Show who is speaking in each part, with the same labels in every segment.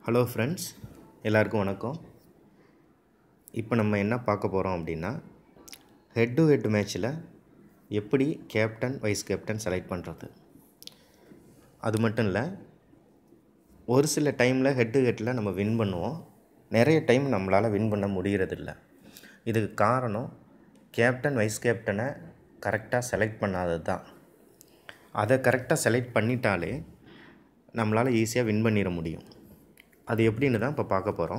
Speaker 1: hello friends எல்லாருக்கும் வணக்கம் இப்போ நம்ம என்ன பார்க்க போகிறோம் அப்படின்னா ஹெட் டு ஹெட் மேட்ச்சில் எப்படி கேப்டன் வைஸ் கேப்டன் செலக்ட் பண்ணுறது அது மட்டும் இல்லை ஒரு சில டைமில் ஹெட் டு ஹெட்டில் நம்ம வின் பண்ணுவோம் நிறைய டைம் நம்மளால் வின் பண்ண முடிகிறதில்ல இதுக்கு காரணம் கேப்டன் வைஸ் கேப்டனை கரெக்டாக செலக்ட் பண்ணாதது தான் அதை கரெக்டாக செலக்ட் பண்ணிட்டாலே நம்மளால் ஈஸியாக வின் பண்ணிட முடியும் அது எப்படின்னு தான் இப்போ பார்க்க போகிறோம்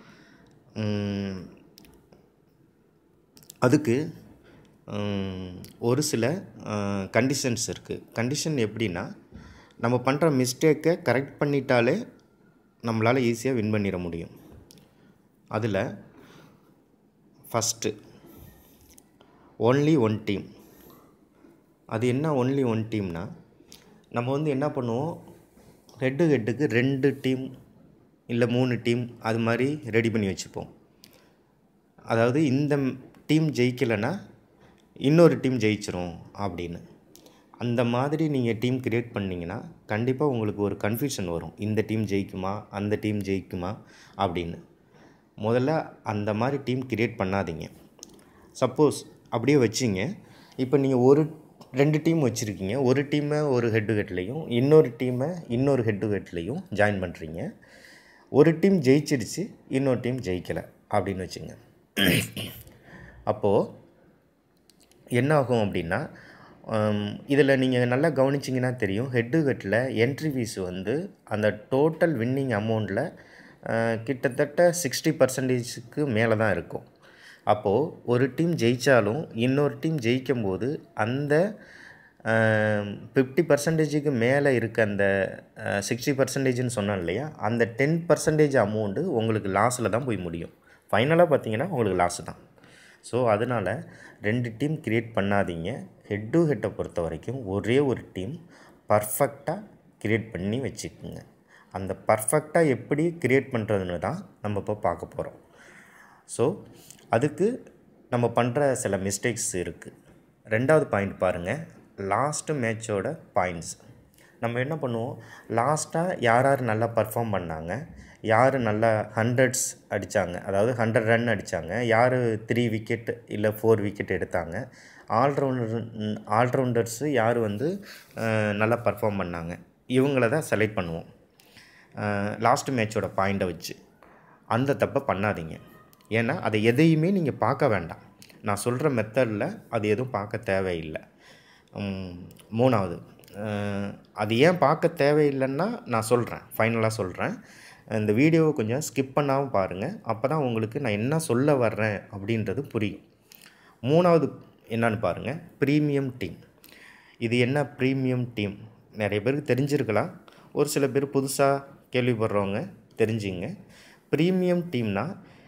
Speaker 1: அதுக்கு உம், ஒரு சில கண்டிஷன்ஸ் இருக்குது கண்டிஷன் எப்படின்னா நம்ம பண்ணுற மிஸ்டேக்கை கரெக்ட் பண்ணிட்டாலே நம்மளால் ஈஸியாக வின் பண்ணிட முடியும் அதில் ஃபஸ்ட்டு ஒன்லி ஒன் டீம் அது என்ன ஒன்லி ஒன் டீம்னா நம்ம வந்து என்ன பண்ணுவோம் ஹெட்டு ஹெட்டுக்கு ரெண்டு டீம் இல்லை மூணு டீம் அது மாதிரி ரெடி பண்ணி வச்சுப்போம் அதாவது இந்த டீம் ஜெயிக்கலைன்னா இன்னொரு டீம் ஜெயிச்சிரும் அப்படின்னு அந்த மாதிரி நீங்கள் டீம் கிரியேட் பண்ணிங்கன்னா கண்டிப்பாக உங்களுக்கு ஒரு கன்ஃபியூஷன் வரும் இந்த டீம் ஜெயிக்குமா அந்த டீம் ஜெயிக்குமா அப்படின்னு முதல்ல அந்த மாதிரி டீம் கிரியேட் பண்ணாதீங்க சப்போஸ் அப்படியே வச்சிங்க இப்போ நீங்கள் ஒரு ரெண்டு டீம் வச்சுருக்கீங்க ஒரு டீமை ஒரு ஹெட் டு ஹெட்லேயும் இன்னொரு டீமை இன்னொரு ஹெட் டு ஹெட்லேயும் ஜாயின் பண்ணுறீங்க ஒரு டீம் ஜெயிச்சிடுச்சு இன்னொரு டீம் ஜெயிக்கலை அப்படின்னு வச்சுங்க அப்போது என்ன ஆகும் அப்படின்னா இதில் நீங்கள் நல்லா கவனிச்சிங்கன்னா தெரியும் ஹெட் டு ஹெட்டில் என்ட்ரி ஃபீஸ் வந்து அந்த டோட்டல் வின்னிங் அமௌண்ட்டில் கிட்டத்தட்ட சிக்ஸ்டி பர்சன்டேஜுக்கு மேலே தான் இருக்கும் அப்போது ஒரு டீம் ஜெயித்தாலும் இன்னொரு டீம் ஜெயிக்கும் போது அந்த ஃபிஃப்டி பர்சன்டேஜுக்கு மேலே இருக்க அந்த சிக்ஸ்டி பர்சன்டேஜ்னு சொன்னேன் இல்லையா அந்த டென் பர்சன்டேஜ் அமௌண்ட்டு உங்களுக்கு லாஸில் தான் போய் முடியும் ஃபைனலாக பார்த்தீங்கன்னா உங்களுக்கு லாஸ் தான் ஸோ அதனால் ரெண்டு டீம் கிரியேட் பண்ணாதீங்க ஹெட் டு ஹெட்டை பொறுத்த வரைக்கும் ஒரே ஒரு டீம் பர்ஃபெக்டாக கிரியேட் பண்ணி வச்சுக்கோங்க அந்த பர்ஃபெக்டாக எப்படி கிரியேட் பண்ணுறதுன்னு தான் நம்ம இப்போ பார்க்க போகிறோம் ஸோ அதுக்கு நம்ம பண்ணுற சில மிஸ்டேக்ஸ் இருக்குது ரெண்டாவது பாயிண்ட் பாருங்கள் லாஸ்ட்டு மேட்சோட பாயிண்ட்ஸ் நம்ம என்ன பண்ணுவோம் லாஸ்ட்டாக யார் யார் நல்லா பர்ஃபார்ம் பண்ணாங்க யார் நல்லா ஹண்ட்ரட்ஸ் அடித்தாங்க அதாவது ஹண்ட்ரட் ரன் அடித்தாங்க யார் த்ரீ விக்கெட் இல்லை ஃபோர் விக்கெட் எடுத்தாங்க ஆல்ரவுண்டர் ஆல்ரவுண்டர்ஸு யார் வந்து அஹ், நல்லா பர்ஃபார்ம் பண்ணாங்க இவங்கள தான் செலக்ட் பண்ணுவோம் லாஸ்ட் மேட்சோட பாயிண்ட்டை வச்சு அந்த தப்பை பண்ணாதீங்க ஏன்னா அதை எதையுமே நீங்கள் பார்க்க வேண்டாம் நான் சொல்கிற மெத்தடில் அது எதுவும் பார்க்க தேவையில்லை உம், மூணாவது அஹ், அது ஏன் பார்க்க தேவையில்லைன்னா நான் சொல்கிறேன் ஃபைனலாக சொல்கிறேன் இந்த வீடியோவை கொஞ்சம் ஸ்கிப் பண்ணாமல் பாருங்கள் அப்போ தான் உங்களுக்கு நான் என்ன சொல்ல வர்றேன் அப்படின்றது புரியும் மூணாவது என்னன்னு பாருங்கள் ப்ரீமியம் டீம் இது என்ன ப்ரீமியம் டீம் நிறைய பேருக்கு தெரிஞ்சிருக்கலாம் ஒரு சில பேர் புதுசாக கேள்விப்படுறவங்க தெரிஞ்சுங்க ப்ரீமியம் டீம்னா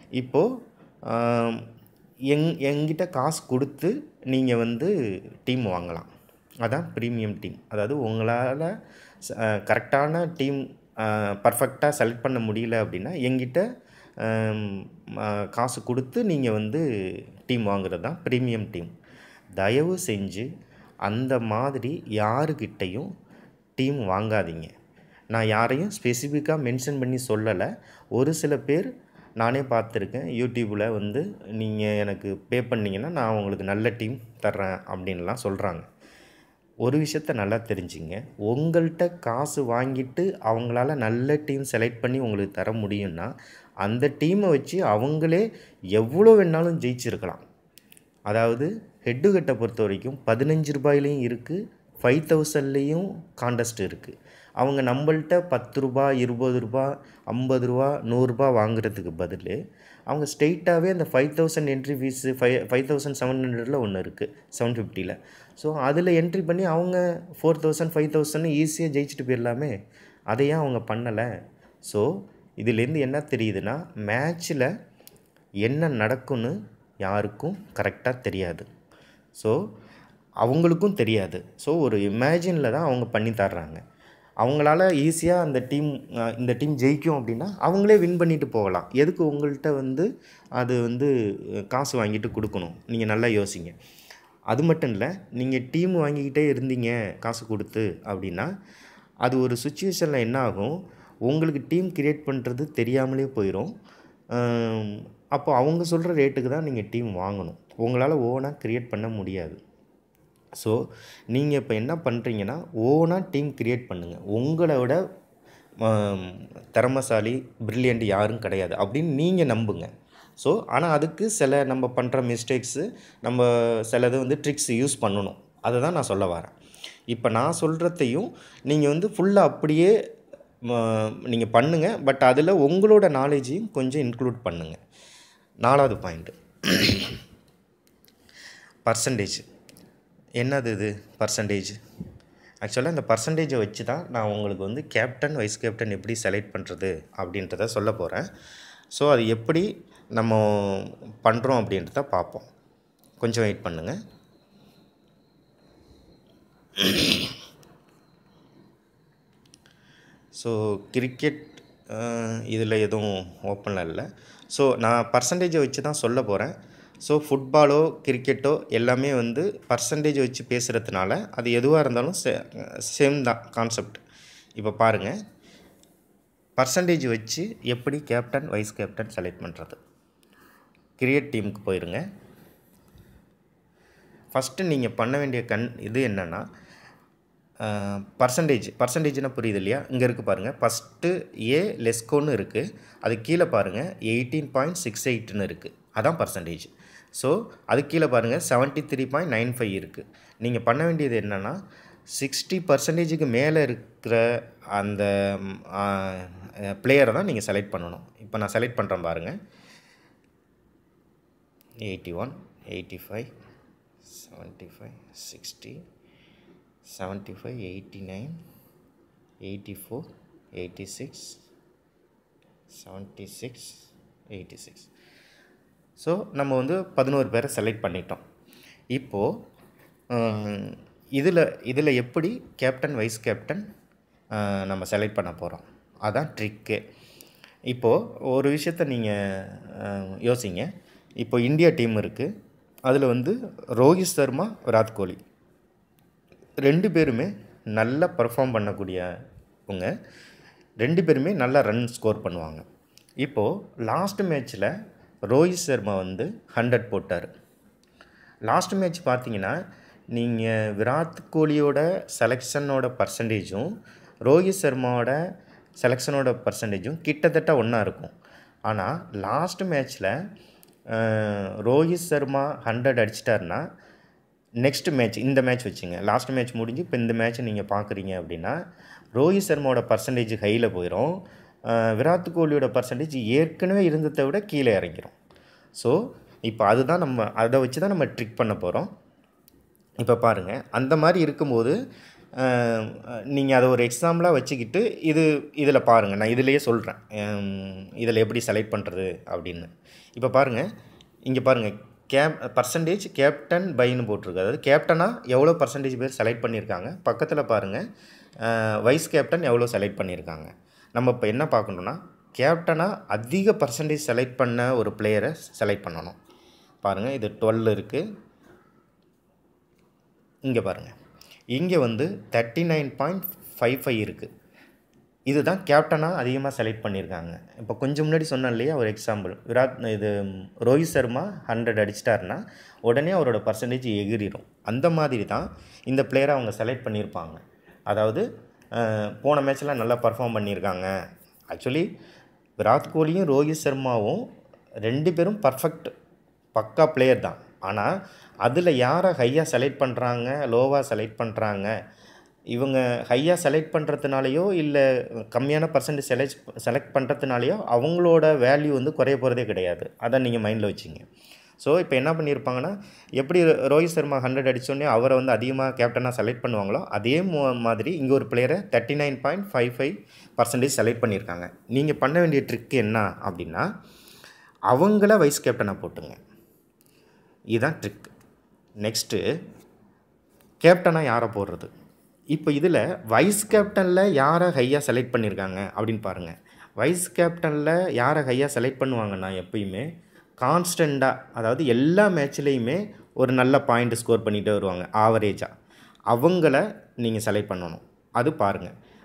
Speaker 1: இப்போது எங் எங்கிட்ட காசு கொடுத்து நீங்கள் வந்து டீம் வாங்கலாம் அதான் ப்ரீமியம் டீம் அதாவது உங்களால் கரெக்டான டீம் பர்ஃபெக்டாக செலக்ட் பண்ண முடியல அப்படின்னா எங்கிட்ட ஆம், ஆ, காசு கொடுத்து நீங்கள் வந்து டீம் வாங்குறது தான் ப்ரீமியம் டீம் தயவு செஞ்சு அந்த மாதிரி யாருக்கிட்டையும் டீம் வாங்காதீங்க நான் யாரையும் ஸ்பெசிஃபிக்காக மென்ஷன் பண்ணி சொல்லலை ஒரு சில பேர் நானே பார்த்துருக்கேன் யூடியூப்பில் வந்து நீங்கள் எனக்கு பே பண்ணீங்கன்னா நான் உங்களுக்கு நல்ல டீம் தர்றேன் அப்படின்லாம் சொல்கிறாங்க ஒரு விஷயத்த நல்லா தெரிஞ்சுங்க உங்கள்கிட்ட காசு வாங்கிட்டு அவங்களால நல்ல டீம் செலக்ட் பண்ணி உங்களுக்கு தர முடியும்னா அந்த டீமை வச்சு அவங்களே எவ்வளோ வேணாலும் ஜெயிச்சிருக்கலாம் அதாவது ஹெட்டு ஹெட்டை பொறுத்த வரைக்கும் பதினஞ்சு ரூபாயிலையும் இருக்குது ஃபைவ் தௌசண்ட்லேயும் காண்டஸ்ட் இருக்குது அவங்க நம்மள்ட்ட பத்து ரூபா இருபது ரூபா ஐம்பது ரூபா நூறுரூபா வாங்குறதுக்கு பதில் அவங்க ஸ்ட்ரெயிட்டாகவே அந்த five thousand entry fees five five thousand seven ஹண்ட்ரடில் ஒன்று இருக்குது செவன் ஃபிஃப்டியில் ஸோ அதில் என்ட்ரி பண்ணி அவங்க ஃபோர் தௌசண்ட் ஃபைவ் தௌசண்ட் ஈஸியாக ஜெயிச்சுட்டு போயிடலாமே அதை ஏன் அவங்க பண்ணலை ஸோ இதுலேருந்து என்ன தெரியுதுன்னா மேட்ச்சில் என்ன நடக்கும்னு யாருக்கும் கரெக்டாக தெரியாது ஸோ அவங்களுக்கும் தெரியாது ஸோ ஒரு இமேஜினில் தான் அவங்க பண்ணி தர்றாங்க அவங்களால ஈஸியாக அந்த டீம் இந்த டீம் ஜெயிக்கும் அப்படின்னா அவங்களே வின் பண்ணிட்டு போகலாம் எதுக்கு உங்கள்கிட்ட வந்து அது வந்து அஹ், காசு வாங்கிட்டு கொடுக்கணும் நீங்கள் நல்லா யோசிங்க அது மட்டும் இல்லை நீங்கள் டீம் வாங்கிக்கிட்டே இருந்தீங்க காசு கொடுத்து அப்படின்னா அது ஒரு சுச்சுவேஷனில் என்ன ஆகும் உங்களுக்கு டீம் கிரியேட் பண்ணுறது தெரியாமலே போயிடும் அப்போ அவங்க சொல்கிற ரேட்டுக்கு தான் நீங்கள் டீம் வாங்கணும் உங்களால் ஓனாக க்ரியேட் பண்ண முடியாது ஸோ நீங்கள் இப்போ என்ன பண்ணுறீங்கன்னா ஓனாக டீம் க்ரியேட் பண்ணுங்கள் உங்களை விட ஆம், திறமைசாலி பிரில்லியண்ட் யாரும் கிடையாது அப்படின்னு நீங்கள் நம்புங்க ஸோ ஆனால் அதுக்கு சில நம்ம பண்ணுற மிஸ்டேக்ஸு நம்ம சிலது வந்து ட்ரிக்ஸ் யூஸ் பண்ணணும் அதை தான் நான் சொல்ல வரேன் இப்போ நான் சொல்கிறதையும் நீங்கள் வந்து ஃபுல்லாக அப்படியே நீங்கள் பண்ணுங்கள் பட் அதில் உங்களோட நாலேஜையும் கொஞ்சம் இன்க்ளூட் பண்ணுங்கள் நாலாவது பாயிண்ட்டு பர்சன்டேஜ் என்னது இது பர்சன்டேஜ் ஆக்சுவலாக இந்த பர்சன்டேஜை வச்சு தான் நான் உங்களுக்கு வந்து கேப்டன் வைஸ் கேப்டன் எப்படி செலக்ட் பண்ணுறது அப்படின்றத சொல்ல போகிறேன் ஸோ அது எப்படி நம்ம பண்ணுறோம் அப்படின்றத பார்ப்போம் கொஞ்சம் வெயிட் பண்ணுங்கள் ஸோ கிரிக்கெட் இதில் எதுவும் ஓப்பனில் இல்லை ஸோ நான் பர்சன்டேஜை வச்சு தான் சொல்ல போகிறேன் ஸோ ஃபுட்பாலோ கிரிக்கெட்டோ எல்லாமே வந்து பர்சன்டேஜ் வச்சு பேசுகிறதுனால அது எதுவாக இருந்தாலும் சே சேம் தான் கான்செப்ட் இப்போ பாருங்கள் பர்சன்டேஜ் வச்சு எப்படி கேப்டன் வைஸ் கேப்டன் செலக்ட் பண்ணுறது கிரியேட் டீமுக்கு போயிருங்க ஃபஸ்ட்டு நீங்கள் பண்ண வேண்டிய கண் இது என்னென்னா பர்சன்டேஜ் பர்சன்டேஜ்னால் புரியுது இல்லையா இங்கே இருக்குது பாருங்கள் ஃபஸ்ட்டு ஏ லெஸ்கோன்னு இருக்குது அது கீழே பாருங்கள் எயிட்டீன் பாயிண்ட் சிக்ஸ் எயிட்னு இருக்குது அதான் பர்சன்டேஜ் ஸோ அது கீழே பாருங்கள் seventy three point nine five இருக்குது நீங்கள் பண்ண வேண்டியது என்னென்னா சிக்ஸ்டி பர்சன்டேஜுக்கு மேலே இருக்கிற அந்த பிளேயரை தான் நீங்கள் செலக்ட் பண்ணணும் இப்போ நான் செலக்ட் பண்ணுறேன் பாருங்கள் eighty one eighty five seventy five sixty seventy five eighty nine eighty four eighty six seventy six eighty six so நம்ம வந்து பதினோரு பேரை செலக்ட் பண்ணிட்டோம் இப்போது இதில் இதில் எப்படி கேப்டன் வைஸ் கேப்டன் நம்ம செலக்ட் பண்ண போகிறோம் அதான் ட்ரிக்கு இப்போது ஒரு விஷயத்த நீங்கள் யோசிங்க இப்போ இந்தியா டீம் இருக்குது அதில் வந்து ரோஹித் சர்மா விராட் கோலி ரெண்டு பேருமே நல்லா பர்ஃபார்ம் பண்ணக்கூடியவங்க ரெண்டு பேருமே நல்லா ரன் ஸ்கோர் பண்ணுவாங்க இப்போது லாஸ்ட் மேட்ச்சில் ரோஹித் சர்மா வந்து ஹண்ட்ரட் போட்டார் லாஸ்ட் மேட்ச் பார்த்தீங்கன்னா நீங்கள் விராட் கோலியோட செலெக்ஷனோட பர்சன்டேஜும் ரோஹித் சர்மாவோட செலெக்ஷனோட பர்சன்டேஜும் கிட்டத்தட்ட ஒன்றா இருக்கும் ஆனால் லாஸ்ட் மேட்ச்சில் ரோஹித் சர்மா ஹண்ட்ரட் அடிச்சிட்டாருன்னா நெக்ஸ்ட் மேட்ச் இந்த மேட்ச் வச்சுங்க லாஸ்ட் மேட்ச் முடிஞ்சு இப்போ இந்த மேட்ச்சை நீங்கள் பார்க்குறீங்க அப்படின்னா ரோஹித் சர்மாவோட பர்சன்டேஜ் ஹையில் போயிடும் விராட் கோலியோட பர்சன்டேஜ் ஏற்கனவே இருந்ததை விட கீழே இறங்கிரும் ஸோ இப்போ அதுதான் நம்ம அதை வச்சு தான் நம்ம ட்ரிக் பண்ண போகிறோம் இப்போ பாருங்கள் அந்த மாதிரி இருக்கும்போது நீங்கள் அதை ஒரு எக்ஸாம்பிளாக வச்சுக்கிட்டு இது இதில் பாருங்கள் நான் இதிலேயே சொல்கிறேன் இதில் எப்படி செலக்ட் பண்ணுறது அப்படின்னு இப்போ பாருங்கள் இங்கே பாருங்கள் கேப் பர்சன்டேஜ் கேப்டன் பைன்னு போட்டிருக்கு அதாவது கேப்டனாக எவ்வளோ பர்சன்டேஜ் பேர் செலக்ட் பண்ணியிருக்காங்க பக்கத்தில் பாருங்கள் வைஸ் கேப்டன் எவ்வளோ செலக்ட் பண்ணியிருக்காங்க நம்ம இப்போ என்ன பார்க்கணுன்னா கேப்டனாக அதிக பர்சன்டேஜ் செலக்ட் பண்ண ஒரு பிளேயரை செலக்ட் பண்ணணும் பாருங்கள் இது டுவெல் இருக்குது இங்கே பாருங்கள் இங்கே வந்து thirty nine point five five இருக்குது இதுதான் கேப்டனாக அதிகமாக செலக்ட் பண்ணியிருக்காங்க இப்போ கொஞ்சம் முன்னாடி சொன்னேன் இல்லையா ஒரு எக்ஸாம்பிள் விராட் இது ரோஹித் சர்மா ஹண்ட்ரட் அடிச்சிட்டாருன்னா உடனே அவரோட பர்சன்டேஜ் எகிரிடும் அந்த மாதிரி தான் இந்த பிளேயரை அவங்க செலக்ட் பண்ணியிருப்பாங்க அதாவது போன மேட்ச்சில் நல்லா பர்ஃபார்ம் பண்ணியிருக்காங்க ஆக்சுவலி விராட் கோலியும் ரோஹித் சர்மாவும் ரெண்டு பேரும் பர்ஃபெக்ட் பக்கா பிளேயர் தான் ஆனால் அதில் யாரை ஹையாக செலக்ட் பண்ணுறாங்க லோவாக செலக்ட் பண்ணுறாங்க இவங்க ஹையாக செலக்ட் பண்ணுறதுனாலையோ இல்லை கம்மியான பர்சன்டேஜ் செலக்ட் செலக்ட் பண்ணுறதுனாலையோ அவங்களோட வேல்யூ வந்து குறைய போகிறதே கிடையாது அதை நீங்கள் மைண்டில் வச்சுங்க ஸோ இப்போ என்ன பண்ணியிருப்பாங்கன்னா எப்படி ரோஹித் சர்மா ஹண்ட்ரட் அடித்தோடனே அவரை வந்து அதிகமாக கேப்டனாக செலக்ட் பண்ணுவாங்களோ அதே மாதிரி இங்கே ஒரு பிளேயரை thirty nine point five five percentage select பண்ணியிருக்காங்க நீங்கள் பண்ண வேண்டிய ட்ரிக் என்ன அப்படின்னா அவங்கள வைஸ் கேப்டனாக போட்டுங்க இதுதான் ட்ரிக் நெக்ஸ்ட்டு கேப்டனாக யாரை போடுறது இப்போ இதில் வைஸ் கேப்டனில் யாரை ஹையாக செலக்ட் பண்ணியிருக்காங்க அப்படின்னு பாருங்கள் வைஸ் கேப்டனில் யாரை ஹையாக செலக்ட் பண்ணுவாங்கன்னா எப்பயுமே கான்ஸ்டண்ட்டாக அதாவது எல்லா மேட்ச்லேயுமே ஒரு நல்ல பாயிண்ட் ஸ்கோர் பண்ணிகிட்டே வருவாங்க ஆவரேஜாக அவங்கள நீங்கள் செலக்ட் பண்ணணும் அது பாருங்கள்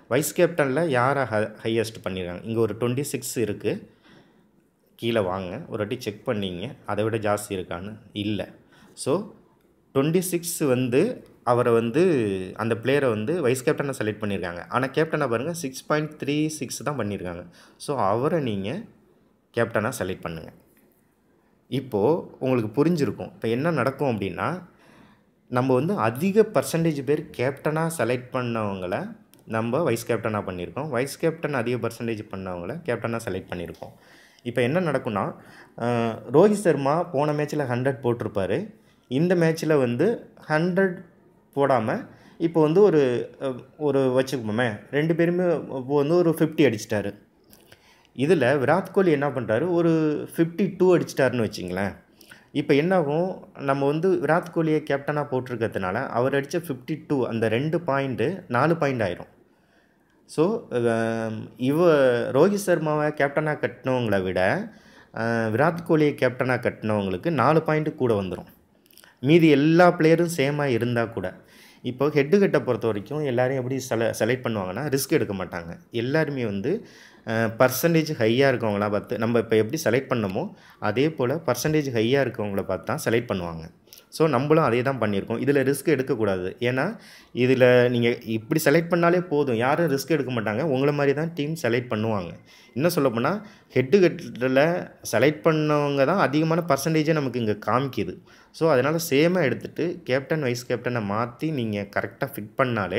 Speaker 1: வைஸ் கேப்டனில் யாரை ஹ ஹையஸ்ட் பண்ணியிருக்காங்க இங்கே ஒரு டுவெண்ட்டி சிக்ஸ் இருக்குது கீழே வாங்க ஒரு வாட்டி செக் பண்ணிங்க அதை விட ஜாஸ்தி இருக்கான்னு இல்லை ஸோ டுவெண்ட்டி சிக்ஸ் வந்து அவரை வந்து அந்த பிளேயரை வந்து வைஸ் கேப்டனை செலக்ட் பண்ணியிருக்காங்க ஆனால் கேப்டனை பாருங்கள் சிக்ஸ் பாயிண்ட் த்ரீ சிக்ஸ் தான் பண்ணியிருக்காங்க ஸோ அவரை நீங்கள் கேப்டனாக செலக்ட் பண்ணுங்கள் இப்போது உங்களுக்கு புரிஞ்சிருக்கும் இப்போ என்ன நடக்கும் அப்படின்னா நம்ம வந்து அதிக பர்சன்டேஜ் பேர் கேப்டனாக செலக்ட் பண்ணவங்கள நம்ம வைஸ் கேப்டனாக பண்ணியிருக்கோம் வைஸ் கேப்டன் அதிக பர்சன்டேஜ் பண்ணவங்கள கேப்டனாக செலக்ட் பண்ணியிருக்கோம் இப்போ என்ன நடக்கும்னா அஹ், ரோஹித் சர்மா போன மேட்ச்சில் ஹண்ட்ரட் போட்டிருப்பாரு இந்த மேட்ச்சில் வந்து ஹண்ட்ரட் போடாமல் இப்போ வந்து ஒரு அஹ், ஒரு வச்சுக்கோமே ரெண்டு பேருமே இப்போ வந்து ஒரு ஃபிஃப்டி அடிச்சிட்டாரு இதில் விராட் கோலி என்ன பண்ணுறாரு ஒரு ஃபிஃப்டி டூ அடிச்சிட்டாருன்னு வச்சிங்களேன் இப்போ என்னாகும் நம்ம வந்து விராட் கோலியை கேப்டனாக போட்டிருக்கிறதுனால அவர் அடித்த ஃபிஃப்டி டூ அந்த ரெண்டு பாயிண்ட்டு நாலு பாயிண்ட் ஆயிரும் ஸோ இவ ரோஹித் சர்மாவை கேப்டனாக கட்டினவங்கள விட அஹ், விராட் கோலியை கேப்டனாக கட்டினவங்களுக்கு நாலு பாயிண்ட்டு கூட வந்துடும் மீதி எல்லா பிளேயரும் சேமாக இருந்தால் கூட இப்போ ஹெட்டு கட்டை பொறுத்த வரைக்கும் எல்லாரையும் எப்படி செல செலக்ட் பண்ணுவாங்கன்னா ரிஸ்க் எடுக்க மாட்டாங்க எல்லாருமே வந்து பர்சன்டேஜ் ஹையாக இருக்கவங்களா பார்த்து நம்ம இப்போ எப்படி செலக்ட் பண்ணமோ அதே போல் பர்சன்டேஜ் ஹையாக இருக்கவங்கள பார்த்து தான் செலக்ட் பண்ணுவாங்க ஸோ நம்மளும் அதே தான் பண்ணியிருக்கோம் இதில் ரிஸ்க் எடுக்கக்கூடாது ஏன்னா இதில் நீங்கள் இப்படி செலக்ட் பண்ணாலே போதும் யாரும் ரிஸ்க் எடுக்க மாட்டாங்க உங்களை மாதிரி தான் டீம் செலக்ட் பண்ணுவாங்க இன்னும் சொல்லப்போனால் ஹெட்டு கட்டில் செலக்ட் பண்ணவங்க தான் அதிகமான பர்சன்டேஜே நமக்கு இங்கே காமிக்குது ஸோ அதனால் சேமாக எடுத்துகிட்டு கேப்டன் வைஸ் கேப்டனை மாற்றி நீங்கள் கரெக்டாக ஃபிட் பண்ணாலே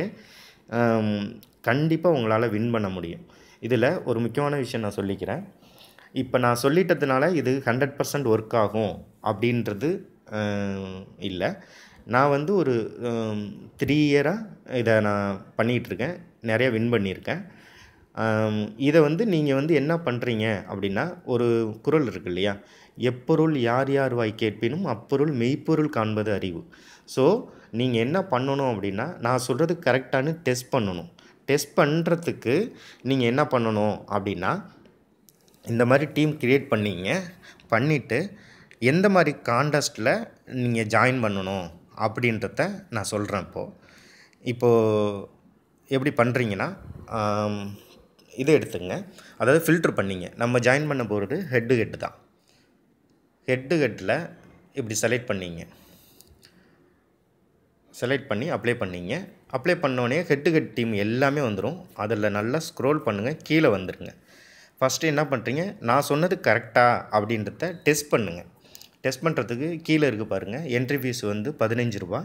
Speaker 1: கண்டிப்பாக உங்களால் வின் பண்ண முடியும் இதில் ஒரு முக்கியமான விஷயம் நான் சொல்லிக்கிறேன் இப்போ நான் சொல்லிட்டதுனால இது ஹண்ட்ரட் பர்சன்ட் ஒர்க் ஆகும் அப்படின்றது இல்லை நான் வந்து ஒரு த்ரீ இயராக இதை நான் பண்ணிகிட்ருக்கேன் நிறைய வின் பண்ணியிருக்கேன் ஆம், இதை வந்து நீங்கள் வந்து என்ன பண்ணுறீங்க அப்படின்னா ஒரு குறள் இருக்கு இல்லையா எப்பொருள் யார் யார் வாய் கேட்பினும் அப்பொருள் மெய்ப்பொருள் காண்பது அறிவு ஸோ நீங்கள் என்ன பண்ணணும் அப்படின்னா நான் சொல்கிறது கரெக்டானு டெஸ்ட் பண்ணணும் டெஸ்ட் பண்ணுறதுக்கு நீங்கள் என்ன பண்ணணும் அப்படின்னா இந்த மாதிரி டீம் க்ரியேட் பண்ணீங்க பண்ணிவிட்டு எந்த மாதிரி காண்டஸ்ட்டில் நீங்கள் ஜாயின் பண்ணணும் அப்படின்றத நான் சொல்கிறேன் இப்போது இப்போது எப்படி பண்ணுறீங்கன்னா ஆம், இதை எடுத்துங்க அதாவது ஃபில்டர் பண்ணீங்க நம்ம ஜாயின் பண்ண போகிறது ஹெட்டு ஹெட்டு தான் ஹெட்டு ஹெட்டில் இப்படி செலக்ட் பண்ணீங்க செலக்ட் பண்ணி அப்ளை பண்ணீங்க அப்ளை பண்ணோடனே ஹெட்டு ஹெட் டீம் எல்லாமே வந்துடும் அதில் நல்லா ஸ்க்ரோல் பண்ணுங்கள் கீழே வந்துடுங்க ஃபஸ்ட்டு என்ன பண்ணுறீங்க நான் சொன்னது கரெக்டா அப்படின்றத டெஸ்ட் பண்ணுங்கள் டெஸ்ட் பண்ணுறதுக்கு கீழே இருக்குது பாருங்கள் என்ட்ரி ஃபீஸ் வந்து பதினஞ்சு ரூபா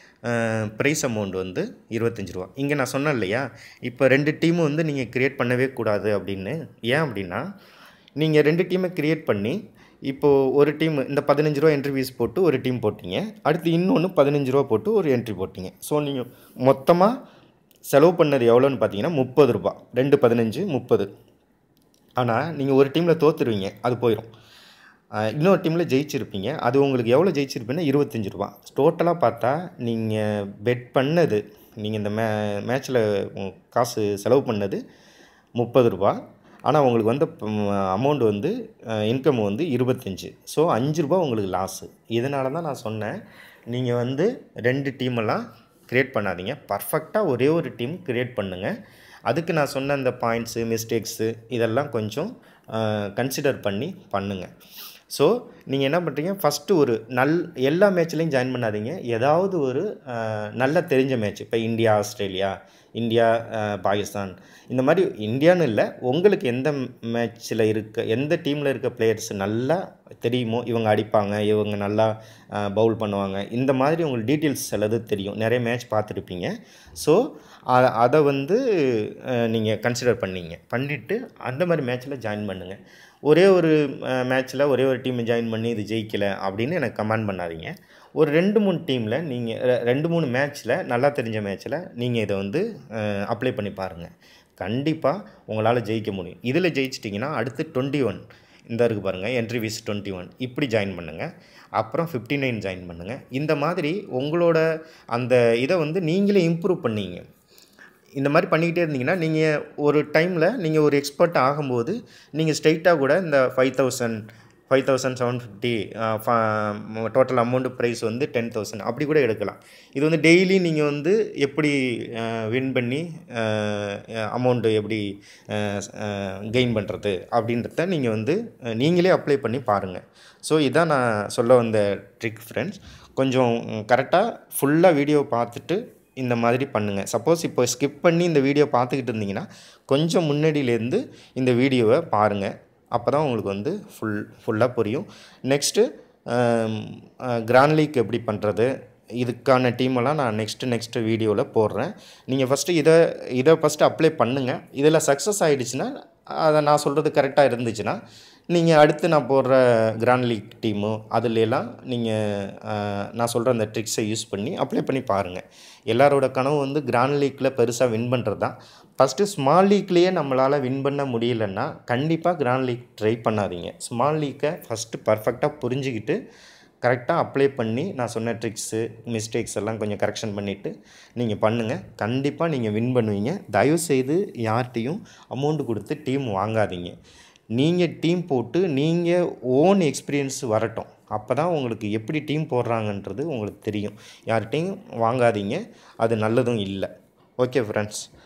Speaker 1: ப்ரைஸ் அமௌண்ட் வந்து இருபத்தஞ்சி ரூபா இங்கே நான் சொன்னேன் இல்லையா இப்போ ரெண்டு டீமும் வந்து நீங்கள் க்ரியேட் பண்ணவே கூடாது அப்படின்னு ஏன் அப்படின்னா நீங்கள் ரெண்டு டீமை க்ரியேட் பண்ணி இப்போது ஒரு டீம் இந்த பதினஞ்சு ரூபா என்ட்ரி ஃபீஸ் போட்டு ஒரு டீம் போட்டீங்க அடுத்து இன்னொன்று பதினஞ்சு ரூபா போட்டு ஒரு என்ட்ரி போட்டீங்க ஸோ நீங்கள் மொத்தமாக செலவு பண்ணது எவ்வளோன்னு பார்த்தீங்கன்னா முப்பது ரூபா ரெண்டு பதினஞ்சு முப்பது ஆனால் நீங்கள் ஒரு டீமில் தோத்துருவீங்க அது போயிடும் ஆஹ் இன்னொரு டீமில் ஜெயிச்சிருப்பீங்க அது உங்களுக்கு எவ்வளோ ஜெயிச்சிருப்பீங்கன்னா இருபத்தஞ்சி ரூபா டோட்டலாக பார்த்தா நீங்கள் பெட் பண்ணது நீங்கள் இந்த மே மேட்ச்சில் காசு செலவு பண்ணது முப்பது ரூபா ஆனால் உங்களுக்கு வந்து அமௌண்ட் வந்து இன்கம் வந்து இருபத்தஞ்சி ஸோ அஞ்சு ரூபா உங்களுக்கு லாஸு இதனால தான் நான் சொன்னேன் நீங்கள் வந்து ரெண்டு டீமெல்லாம் க்ரியேட் பண்ணாதீங்க பர்ஃபெக்டாக ஒரே ஒரு டீம் க்ரியேட் பண்ணுங்கள் அதுக்கு நான் சொன்ன இந்த பாயிண்ட்ஸு மிஸ்டேக்ஸு இதெல்லாம் கொஞ்சம் கன்சிடர் பண்ணி பண்ணுங்கள் ஸோ நீங்கள் என்ன பண்ணுறீங்க ஃபஸ்ட்டு ஒரு நல் எல்லா மேட்ச்லேயும் ஜாயின் பண்ணாதீங்க ஏதாவது ஒரு அஹ், நல்ல தெரிஞ்ச மேட்ச் இப்போ இந்தியா ஆஸ்திரேலியா இந்தியா அஹ், பாகிஸ்தான் இந்த மாதிரி இந்தியான்னு இல்லை உங்களுக்கு எந்த மேட்ச்சில் இருக்க எந்த டீமில் இருக்க பிளேயர்ஸ் நல்லா தெரியுமோ இவங்க அடிப்பாங்க இவங்க நல்லா பவுல் பண்ணுவாங்க இந்த மாதிரி உங்களுக்கு டீட்டெயில்ஸ் சிலது தெரியும் நிறைய மேட்ச் பார்த்துருப்பீங்க ஸோ அதை வந்து நீங்கள் கன்சிடர் பண்ணீங்க பண்ணிவிட்டு அந்த மாதிரி மேட்ச்சில் ஜாயின் பண்ணுங்கள் ஒரே ஒரு மேட்ச்சில் ஒரே ஒரு டீமை ஜாயின் பண்ணி இது ஜெயிக்கலை அப்படின்னு எனக்கு கமெண்ட் பண்ணாதீங்க ஒரு ரெண்டு மூணு டீமில் நீங்கள் ரெண்டு மூணு மேட்ச்சில் நல்லா தெரிஞ்ச மேட்ச்சில் நீங்கள் இதை வந்து அப்ளை பண்ணி பாருங்கள் கண்டிப்பாக உங்களால் ஜெயிக்க முடியும் இதில் ஜெயிச்சிட்டிங்கன்னா அடுத்து டுவெண்ட்டி ஒன் இந்த இருக்குது பாருங்கள் என்ட்ரி ஃபீஸ் டுவெண்ட்டி ஒன் இப்படி ஜாயின் பண்ணுங்கள் அப்புறம் ஃபிஃப்டி நைன் ஜாயின் பண்ணுங்கள் இந்த மாதிரி உங்களோட அந்த இதை வந்து நீங்களே இம்ப்ரூவ் பண்ணீங்க இந்த மாதிரி பண்ணிக்கிட்டே இருந்தீங்கன்னா நீங்கள் ஒரு டைமில் நீங்கள் ஒரு எக்ஸ்பர்ட் ஆகும்போது நீங்கள் ஸ்ட்ரைட்டாக கூட இந்த five thousand five thousand seven fifty total amount prize வந்து டென் தௌசண்ட் அப்படி கூட எடுக்கலாம் இது வந்து டெய்லி நீங்கள் வந்து எப்படி வின் பண்ணி அமௌண்ட்டு எப்படி கெயின் பண்ணுறது அப்படின்றத நீங்கள் வந்து அஹ், நீங்களே அப்ளை பண்ணி பாருங்கள் ஸோ இதான் நான் சொல்ல வந்த ட்ரிக் ஃப்ரெண்ட்ஸ் கொஞ்சம் கரெக்டாக ஃபுல்லாக வீடியோ பார்த்துட்டு இந்த மாதிரி பண்ணுங்கள் சப்போஸ் இப்போ ஸ்கிப் பண்ணி இந்த வீடியோ பார்த்துக்கிட்டு இருந்தீங்கன்னா கொஞ்சம் முன்னாடியிலேருந்து இந்த வீடியோவை பாருங்கள் அப்போ தான் உங்களுக்கு வந்து ஃபுல் ஃபுல்லாக புரியும் நெக்ஸ்ட்டு கிராண்ட் லீக் எப்படி பண்ணுறது இதுக்கான டீமெல்லாம் நான் நெக்ஸ்ட்டு நெக்ஸ்ட்டு வீடியோவில் போடுறேன் நீங்கள் ஃபஸ்ட்டு இதை இதை ஃபஸ்ட்டு அப்ளை பண்ணுங்கள் இதில் சக்ஸஸ் ஆகிடுச்சுன்னா அதை நான் சொல்கிறது கரெக்டாக இருந்துச்சுன்னா நீங்கள் அடுத்து நான் போடுற கிராண்ட் லீக் டீமு அதுலலாம் நீங்கள் நான் சொல்கிற அந்த ட்ரிக்ஸை யூஸ் பண்ணி அப்ளை பண்ணி பாருங்கள் எல்லாரோட கனவு வந்து கிராண்ட் லீக்கில் பெருசாக வின் பண்ணுறது தான் ஃபஸ்ட்டு ஸ்மால் லீக்லேயே நம்மளால் வின் பண்ண முடியலன்னா கண்டிப்பாக கிராண்ட் லீக் ட்ரை பண்ணாதீங்க ஸ்மால் லீக்கை ஃபஸ்ட்டு பர்ஃபெக்டாக புரிஞ்சுக்கிட்டு கரெக்டாக அப்ளை பண்ணி நான் சொன்ன ட்ரிக்ஸு மிஸ்டேக்ஸ் எல்லாம் கொஞ்சம் கரெக்ஷன் பண்ணிவிட்டு நீங்கள் பண்ணுங்கள் கண்டிப்பாக நீங்கள் வின் பண்ணுவீங்க தயவுசெய்து யார்கிட்டையும் அமௌண்ட் கொடுத்து டீம் வாங்காதீங்க நீங்கள் டீம் போட்டு நீங்கள் ஓன் எக்ஸ்பீரியன்ஸ் வரட்டும் அப்போ தான் உங்களுக்கு எப்படி டீம் போடுறாங்கன்றது உங்களுக்கு தெரியும் யார்கிட்டையும் வாங்காதீங்க அது நல்லதும் இல்லை ஓகே ஃப்ரெண்ட்ஸ்